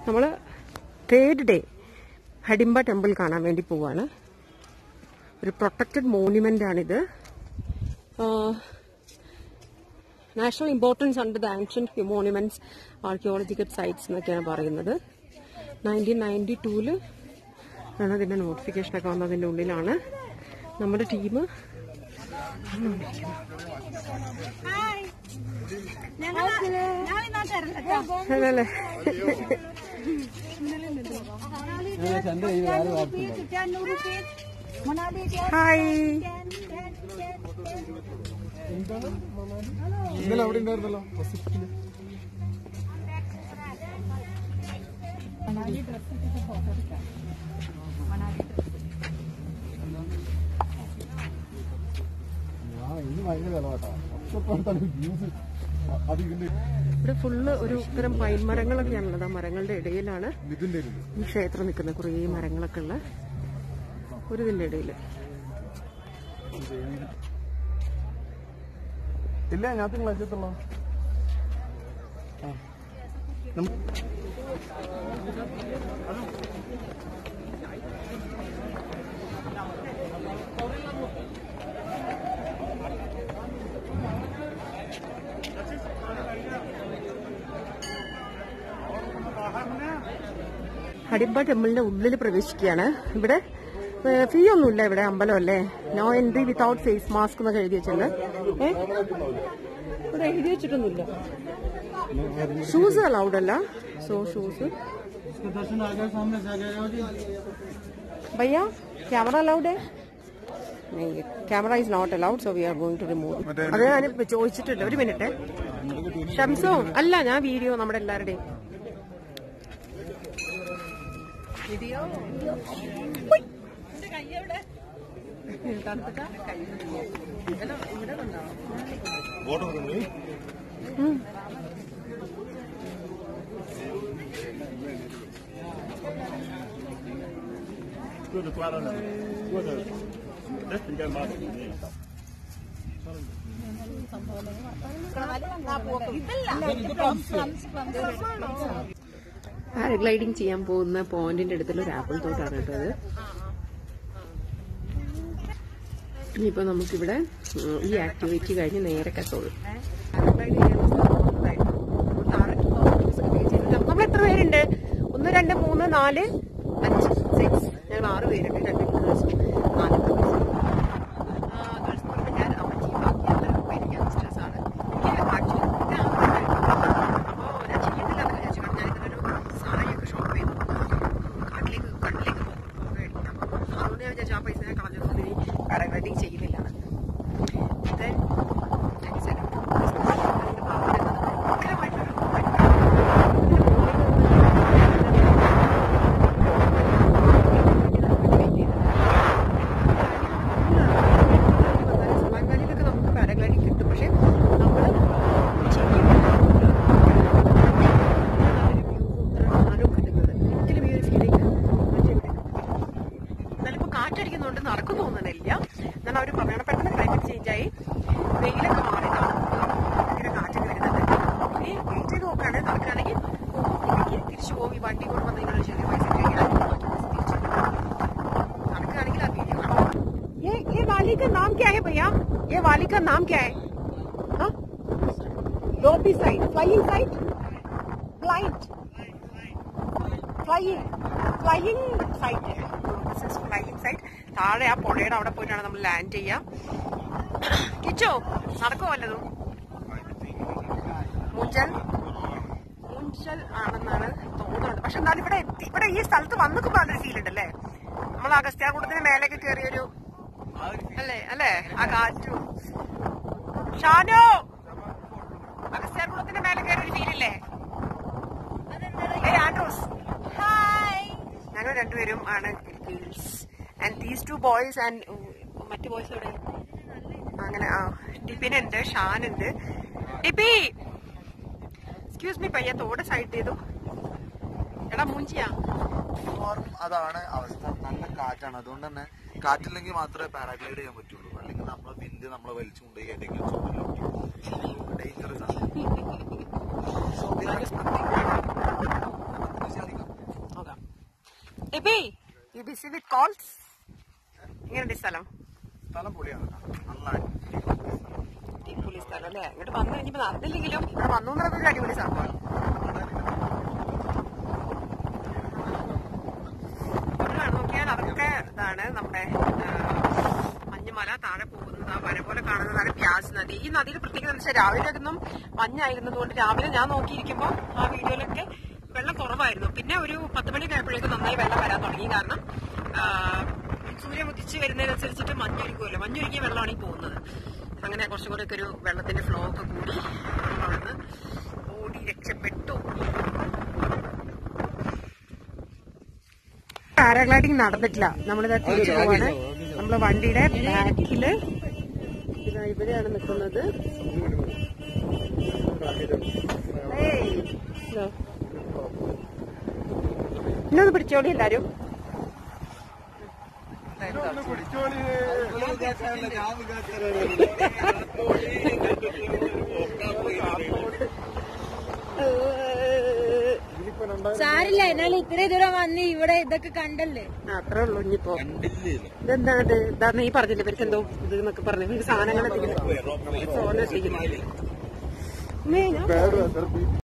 നമ്മൾ third day Hadimba temple കാണാൻ വേണ്ടി പോവാണ് ഒരു പ്രൊട്ടക്റ്റഡ് മോണ്യുമെന്റ് ആണിത് national importance under the ancient monuments archaeological sites എന്നൊക്കെയാണ് പറയുന്നത് നയൻറ്റീൻ നയൻറ്റി ടൂല് ആണ് അതിന്റെ നോട്ടിഫിക്കേഷൻ ഒക്കെ വന്നതിന്റെ ഉള്ളിലാണ് നമ്മുടെ ടീം അല്ലേ ഹായ് ഇന്നലെ അവിടെ ഉണ്ടായിരുന്നല്ലോ ഇന്ന് ഭയങ്കര വിലവാട്ടാ ഒറ്റപ്പാടത്താണ് വ്യൂസ് അത് ഇതിന്റെ ഇവിടെ ഫുള്ള് ഒരു തരം പൈൻ മരങ്ങളൊക്കെയാണുള്ളത് ആ മരങ്ങളുടെ ഇടയിലാണ് ഇതിന്റെ ഇരുന്ന് ഈ ക്ഷേത്രം നിൽക്കുന്ന കുറേ മരങ്ങളൊക്കെ ഉള്ള ഒരു ഇതിന്റെ ഇടയിൽ ഇല്ല ഞാൻ തിങ്കളാഴ്ച എത്തുള്ളൂ ഹഡിംബ ടെമ്പിളിന്റെ ഉള്ളിൽ പ്രവേശിക്കുകയാണ് ഇവിടെ ഫീ ഒന്നുമില്ല ഇവിടെ അമ്പലം അല്ലേ no entry without face mask എന്നൊക്കെ എഴുതി വെച്ചിട്ടുണ്ട് ഏ ഇവിടെ എഴുതി വെച്ചിട്ടൊന്നുമില്ല ഷൂസ് അലൗഡ് അല്ല സോ ഷൂസ് ഭയ്യ camera allowed camera is not allowed so we are going to remove അത് ഞാൻ ചോദിച്ചിട്ടുണ്ട് ഒരു മിനിറ്റ് ഷംസോ അല്ല ഞാൻ വീഡിയോ നമ്മുടെ എല്ലാവരുടെയും വീഡിയോ പാരഗ്ലൈഡിംഗ് ചെയ്യാൻ പോകുന്ന പോയിന്റിന്റെ അടുത്തുള്ള ഒരു ആപ്പിൾ തോട്ടാണ് കേട്ടോ അത് ഇനിയിപ്പോ നമുക്കിവിടെ ഉം, ഈ ആക്ടിവിറ്റി കഴിഞ്ഞ് നേരെ കത്തോളൂ പാരഗ്ലൈഡ് നമ്മൾ എത്ര പേരുണ്ട് ഒന്ന് രണ്ട് മൂന്ന് നാല് അഞ്ച് സിക്സ് ഞങ്ങൾ ആറ് പേരുണ്ട് രണ്ട് ഗേൾസും നാല് ബോയ്സും ഗേൾസ് എന്ന് പറയുമ്പോൾ ഞാൻ അമ്മച്ചി ബാക്കി എല്ലാവരും പേര് യങ്സ്റ്റേഴ്സ് ആണ് എനിക്ക് ആക്ച്വലി അപ്പോൾ ഞാൻ ചെയ്യുന്നില്ല എന്നല്ല ഞാൻ ചെയ്യണം ഞാൻ ഇതിനൊരു സാരിയൊക്കെ ഷോപ്പ് ചെയ്തു കാട്ടിലേക്ക് കണ്ണിലേക്ക് പോകും മേടിക്കാം അതുകൊണ്ട് ഞാൻ വിചാരിച്ചു ആ പൈസ ഞാൻ കളഞ്ഞതുകൊണ്ട് ഇനി പാരാഗ്ലൈഡിങ് ചെയ്യുന്നില്ല Then, like I said, ഭയങ്കരമായിട്ടൊരു സമാൻവാലിയിലൊക്കെ നമുക്ക് പാരാഗ്ലൈഡിങ് കിട്ടും പക്ഷെ നമ്മൾ ഒരിക്കലും ഈ ഒരു ഫീലിംഗ് എന്നാലിപ്പോ കാറ്റടിക്കുന്നുണ്ട് നടക്കും തോന്നണില്ല എന്നാൽ അവർ പറയണ പെട്ടെന്ന് ക്ലൈമറ്റ് ചേഞ്ച് ആയി വെയിലൊക്കെ മാറിയതാണ് ഭയങ്കര കാറ്റൊക്കെ വരുന്നുണ്ട് ഇനി വെയിറ്റ് ചെയ്ത് നോക്കുകയാണെങ്കിൽ നടക്കുകയാണെങ്കിൽ പോകുമ്പോൾ തിരിച്ചു പോകും ഈ വണ്ടി കൊണ്ട് വന്ന് നിങ്ങൾ ചെറിയ പൈസ നടക്കുകയാണെങ്കിൽ ആ വീഡിയോ കാണാം ये ये वाली का नाम क्या है भैया ये वाली का नाम क्या है हाँ डॉबी side flying side flight flying flying site flying site താഴെ ആ പുഴയുടെ അവിടെ പോയിട്ടാണ് നമ്മൾ ലാൻഡ് ചെയ്യാം കിച്ചോ നടക്കുമോ വല്ലതും മുഞ്ചൽ മുഞ്ചൽ ആണെന്നാണ് തോന്നുന്നത് പക്ഷെ എന്നാലും ഇവിടെ എത്തി ഇവിടെ ഈ സ്ഥലത്ത് വന്നൊക്കെ പറഞ്ഞൊരു ഫീൽ ഉണ്ടല്ലേ നമ്മൾ അഗസ്ത്യാർകൂടത്തിന് മേലേക്ക് കയറിയൊരു അല്ലേ അല്ലേ ആ കാറ്റും ഷാനോ അഗസ്ത്യാർകൂടത്തിന്റെ മേലെ കയറിയൊരു ഫീൽ ഇല്ലേ Hey, Andrews. ഞങ്ങൾ രണ്ടുപേരും ആണ് girls and these two boys and മറ്റു ബോയ്സ് ഇവിടെ അങ്ങനെ ആ ടിപ്പിൻ ഉണ്ട് ഷാൻ ഉണ്ട് ടിപ്പി എക്സ്ക്യൂസ് മീ പയ്യ തോടെ സൈഡ് ചെയ്തു എടാ മൂഞ്ചിയാ മിക്കവാറും അതാണ് അവസ്ഥ നല്ല കാറ്റാണ് അതുകൊണ്ട് തന്നെ കാറ്റില്ലെങ്കിൽ മാത്രമേ പാരാഗ്ലൈഡ് ചെയ്യാൻ പറ്റുള്ളൂ അല്ലെങ്കിൽ നമ്മളെ വില്ല് നമ്മളെ വലിച്ചു കൊണ്ടുപോയി ഏതെങ്കിലും ഡേഞ്ചറസ് ആണ് So, we are expecting- TP U BC with calls എങ്ങനെയുണ്ട് ഈ സ്ഥലം സ്ഥലം പൊളിയാണ് നല്ല അടിപൊളി സ്ഥലം അല്ലേ ഇങ്ങോട്ട് വന്നു കഴിഞ്ഞപ്പോ നടന്നില്ലെങ്കിലും ഇവിടെ വന്നു എന്നുള്ളത് ഒരു അടിപൊളി സംഭവമാണ് ഇവിടെ നോക്കിയാൽ അതൊക്കെ ഇതാണ് നമ്മുടെ ആ, മഞ്ഞുമല താഴെ പോകുന്നത് ആ വര പോലെ കാണുന്നതാണ് പ്യാസ് നദി ഈ നദിയിൽ പ്രത്യേകത എന്ന് വെച്ചാൽ രാവിലെ ഒന്നും മഞ്ഞായിരുന്നത് കൊണ്ട് രാവിലെ ഞാൻ നോക്കിയിരിക്കുമ്പോൾ ആ വീഡിയോയിലൊക്കെ വെള്ളം കുറവായിരുന്നു പിന്നെ ഒരു പത്ത് മണി ആയപ്പോഴേക്കും നന്നായി വെള്ളം വരാൻ തുടങ്ങി കാരണം ആ, സൂര്യൻ ഉദിച്ച് വരുന്നതിനനുസരിച്ചിട്ട് മഞ്ഞൊരുക്കുമല്ലോ മഞ്ഞൊരുക്കിയ വെള്ളമാണ് ഈ പോകുന്നത് അങ്ങനെ കുറച്ചും കൂടെ ഒക്കെ ഒരു വെള്ളത്തിന്റെ ഫ്ലോ ഒക്കെ കൂടി നമ്മൾ അവിടുന്ന് ഓടി രക്ഷപ്പെട്ടു പാരാഗ്ലൈഡിങ് നടന്നിട്ടില്ല നമ്മളിത് തിരിച്ചു പോവാണ് നമ്മള് വണ്ടിയുടെ ബാക്കില് ഇതാ ഇവിടെയാണ് നിൽക്കുന്നത് ഏയ്. ഇതോ. ഇന്നൊന്ന് പിടിച്ചോളി എല്ലാരും സാരില്ല എന്നാലും ഇത്രയും ദൂരം വന്ന് ഇവിടെ ഇതൊക്കെ കണ്ടല്ലേ ആ, അത്രേ ഉള്ളൂ ഇനിയിപ്പോ ഇതെന്താ ഇത് ഇതാ നീ പറഞ്ഞില്ലേ ഇവർക്ക് എന്തോ ഇത് എന്നൊക്കെ പറഞ്ഞു ഇവർക്ക് സാധനങ്ങൾ എത്തിക്കുന്നു ഫോൺ എത്തിക്കുന്നു അമ്മേ, ഞാൻ